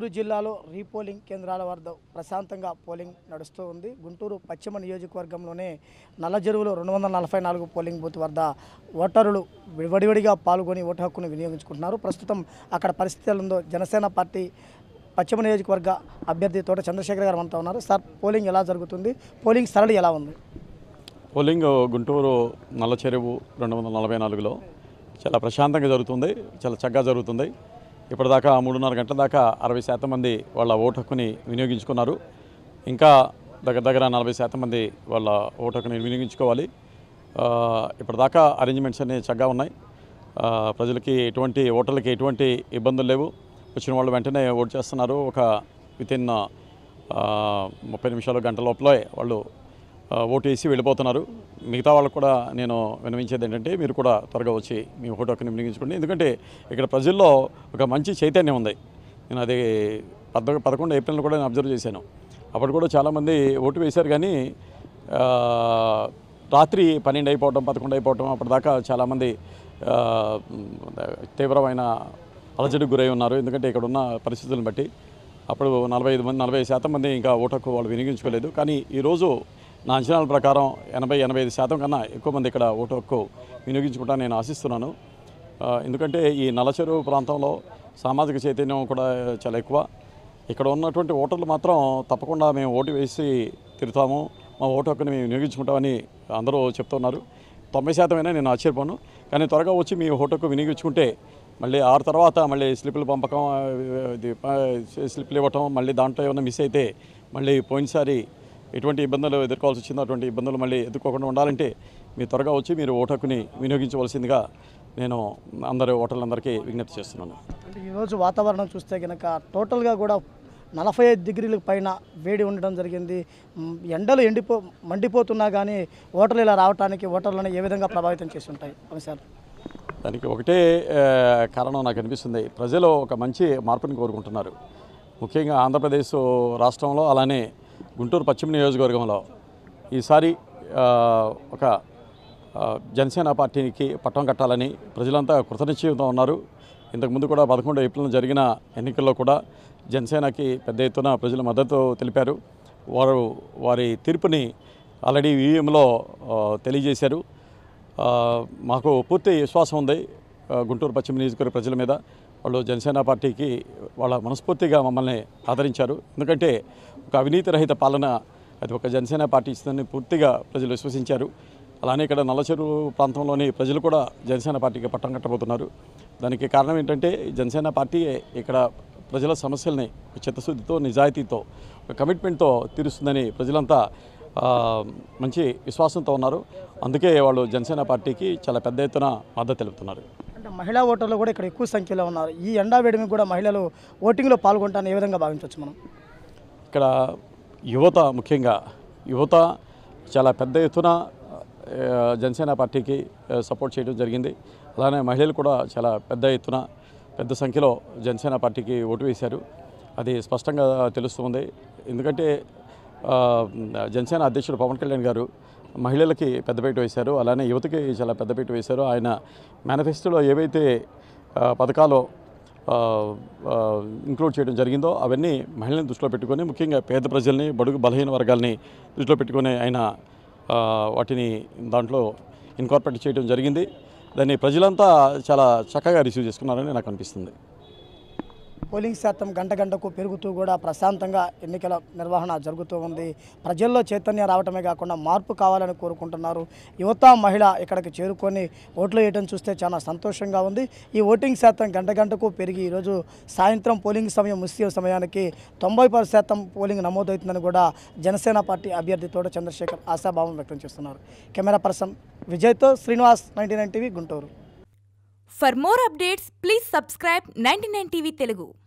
గుంటూరు జిల్లాలో రీపోలింగ్ కేంద్రాల వద్ద ప్రశాంతంగా పోలింగ్ నడుస్తూ ఉంది గుంటూరు పశ్చిమ నియోజకవర్గంలోనే నల్లజెరువులో రెండు వందల నలభై నాలుగు పోలింగ్ బూత్ వద్ద ఓటరులు విడివడిగా పాల్గొని ఓటు హక్కును వినియోగించుకుంటున్నారు ప్రస్తుతం అక్కడ పరిస్థితి ఎలా ఉందో జనసేన పార్టీ పశ్చిమ నియోజకవర్గ అభ్యర్థి తోట చంద్రశేఖర్ గారు మనతో ఉన్నారు సార్ పోలింగ్ ఎలా జరుగుతుంది పోలింగ్ సరళి ఎలా ఉంది పోలింగ్ గుంటూరు నల్ల చెరువు రెండు వందల నలభై నాలుగులో చాలా ప్రశాంతంగా జరుగుతుంది చాలా చక్కగా జరుగుతుంది ఇప్పటిదాకా మూడున్నర గంటల దాకా అరవై శాతం మంది వాళ్ళ ఓటు హక్కుని వినియోగించుకున్నారు ఇంకా దగ్గర దగ్గర నలభై శాతం మంది వాళ్ళ ఓటు హక్కుని వినియోగించుకోవాలి ఆ, ఇప్పటిదాకా అరేంజ్మెంట్స్ అన్నీ చక్కగా ఉన్నాయి ఆ, ప్రజలకి ఎటువంటి ఓటర్లకి ఎటువంటి ఇబ్బందులు లేవు వచ్చిన వాళ్ళు వెంటనే ఓటు చేస్తున్నారు ఒక వితిన్ ముప్పై నిమిషాలు గంట లోపలే వాళ్ళు ఆ, ఓటు వేసి వెళ్ళిపోతున్నారు మిగతా వాళ్ళకు కూడా నేను వినవించేది ఏంటంటే మీరు కూడా త్వరగా వచ్చి మీ ఓటు హక్కుని వినియోగించుకోండి ఎందుకంటే ఇక్కడ ప్రజల్లో ఒక మంచి చైతన్యం ఉంది నేను అది పద పదకొండు ఏప్రిల్ కూడా నేను అబ్జర్వ్ చేశాను అప్పుడు కూడా చాలామంది ఓటు వేశారు కానీ ఆ, రాత్రి పన్నెండు అయిపోవటం పదకొండు అయిపోవటం అప్పటిదాకా చాలామంది ఆ, తీవ్రమైన అలజడికి గురై ఉన్నారు ఎందుకంటే ఇక్కడ ఉన్న పరిస్థితులను బట్టి అప్పుడు నలభై ఐదు మంది నలభై శాతం మంది ఇంకా ఓటు హక్కు వాళ్ళు వినియోగించుకోలేదు కానీ ఈరోజు నా అంచనాల ప్రకారం ఎనభై ఎనభై ఐదు శాతం కన్నా ఎక్కువ మంది ఇక్కడ ఓటు హక్కు వినియోగించుకుంటా నేను ఆశిస్తున్నాను ఆ, ఎందుకంటే ఈ నల్లచెరువు ప్రాంతంలో సామాజిక చైతన్యం కూడా చాలా ఎక్కువ ఇక్కడ ఉన్నటువంటి ఓటర్లు మాత్రం తప్పకుండా మేము ఓటు వేసి తిరుగుతాము మా ఓటు హక్కుని మేము వినియోగించుకుంటామని అందరూ చెప్తున్నారు తొంభై శాతమైనా నేను ఆశ్చర్యపోను కానీ త్వరగా వచ్చి మీ ఓటు హక్కు వినియోగించుకుంటే మళ్ళీ ఆరు తర్వాత మళ్ళీ స్లిప్లు పంపకం ఆ, ఇది, ఆ, స్లిప్లు ఇవ్వటం మళ్ళీ దాంట్లో ఏమైనా మిస్ అయితే మళ్ళీ పోయినసారి ఎటువంటి ఇబ్బందులు ఎదుర్కోవాల్సి వచ్చిందో అటువంటి ఇబ్బందులు మళ్ళీ ఎదుర్కోకుండా ఉండాలంటే మీరు త్వరగా వచ్చి మీరు ఓటు హక్కుని వినియోగించవలసిందిగా నేను అందరు ఓటర్లందరికీ విజ్ఞప్తి చేస్తున్నాను అంటే ఈరోజు వాతావరణం చూస్తే కనుక టోటల్గా కూడా నలభై ఐదు డిగ్రీల పైన వేడి ఉండడం జరిగింది మ్, ఎండలు ఎండిపో మండిపోతున్నా కానీ ఓటర్లు ఇలా రావడానికి ఓటర్లను ఏ విధంగా ప్రభావితం చేసి ఉంటాయి అంశాలు దానికి ఒకటే ఆ, కారణం నాకు అనిపిస్తుంది ప్రజలు ఒక మంచి మార్పుని కోరుకుంటున్నారు ముఖ్యంగా ఆంధ్రప్రదేశ్ రాష్ట్రంలో అలానే గుంటూరు పశ్చిమ నియోజకవర్గంలో ఈసారి ఆ, ఒక ఆ, జనసేన పార్టీకి పట్టం కట్టాలని ప్రజలంతా కృతనిశ్చయంతో ఉన్నారు ఇంతకుముందు కూడా పదకొండు ఏప్రిల్ జరిగిన ఎన్నికల్లో కూడా జనసేనకి పెద్ద ఎత్తున ప్రజలు మద్దతు తెలిపారు వారు వారి తీర్పుని ఆల్రెడీ ఈవీఎంలో తెలియజేశారు ఆ, మాకు పూర్తి విశ్వాసం ఉంది ఆ, గుంటూరు పశ్చిమ నియోజకవర్గ ప్రజల మీద వాళ్ళు జనసేన పార్టీకి వాళ్ళ మనస్ఫూర్తిగా మమ్మల్ని ఆదరించారు ఎందుకంటే ఒక అవినీతి రహిత పాలన అది ఒక జనసేన పార్టీ ఇస్తుందని పూర్తిగా ప్రజలు విశ్వసించారు అలానే ఇక్కడ నల్లచెరువు ప్రాంతంలోని ప్రజలు కూడా జనసేన పార్టీకి పట్టం కట్టబోతున్నారు దానికి కారణం ఏంటంటే జనసేన పార్టీ ఇక్కడ ప్రజల సమస్యల్ని ఒక చిత్తశుద్ధితో నిజాయితీతో ఒక కమిట్మెంట్తో తీరుస్తుందని ప్రజలంతా ఆ, మంచి విశ్వాసంతో ఉన్నారు అందుకే వాళ్ళు జనసేన పార్టీకి చాలా పెద్ద ఎత్తున మద్దతు తెలుపుతున్నారు అంటే మహిళా ఓటర్లు కూడా ఇక్కడ ఎక్కువ సంఖ్యలో ఉన్నారు ఈ ఎండా వేడిమి కూడా మహిళలు ఓటింగ్లో పాల్గొంటారని ఏ విధంగా భావించవచ్చు మనం ఇక్కడ యువత ముఖ్యంగా యువత చాలా పెద్ద ఎత్తున ఆ, జనసేన పార్టీకి ఆ, సపోర్ట్ చేయడం జరిగింది అలానే మహిళలు కూడా చాలా పెద్ద ఎత్తున పెద్ద సంఖ్యలో జనసేన పార్టీకి ఓటు వేశారు అది స్పష్టంగా తెలుస్తుంది ఎందుకంటే ఆ, జనసేన అధ్యక్షుడు పవన్ కళ్యాణ్ గారు మహిళలకి పెద్దపీట వేశారు అలానే యువతకి చాలా పెద్దపీట వేశారు ఆయన మేనిఫెస్టోలో ఏవైతే ఆ, పథకాలు ఆ, ఆ, ఇంక్లూడ్ చేయడం జరిగిందో అవన్నీ మహిళలను దృష్టిలో పెట్టుకొని ముఖ్యంగా పేద ప్రజల్ని బడుగు బలహీన వర్గాల్ని దృష్టిలో పెట్టుకొని ఆయన ఆ, వాటిని దాంట్లో ఇన్కార్పొరేట్ చేయడం జరిగింది దాన్ని ప్రజలంతా చాలా చక్కగా రిసీవ్ చేసుకున్నారని నాకు అనిపిస్తుంది పోలింగ్ శాతం గంట గంటకు పెరుగుతూ కూడా ప్రశాంతంగా ఎన్నికల నిర్వహణ జరుగుతూ ఉంది ప్రజల్లో చైతన్యం రావటమే కాకుండా మార్పు కావాలని కోరుకుంటున్నారు యువత మహిళ ఇక్కడికి చేరుకొని ఓట్లు వేయడం చూస్తే చాలా సంతోషంగా ఉంది ఈ ఓటింగ్ శాతం గంట గంటకు పెరిగి ఈరోజు సాయంత్రం పోలింగ్ సమయం ముగిసే సమయానికి తొంభై పది శాతం పోలింగ్ నమోదవుతుందని కూడా జనసేన పార్టీ అభ్యర్థి తోట చంద్రశేఖర్ ఆశాభావం వ్యక్తం చేస్తున్నారు కెమెరా పర్సన్ విజయ్తో Srinivas ninety nine TV Guntur For more updates, please subscribe 99 TV Telugu.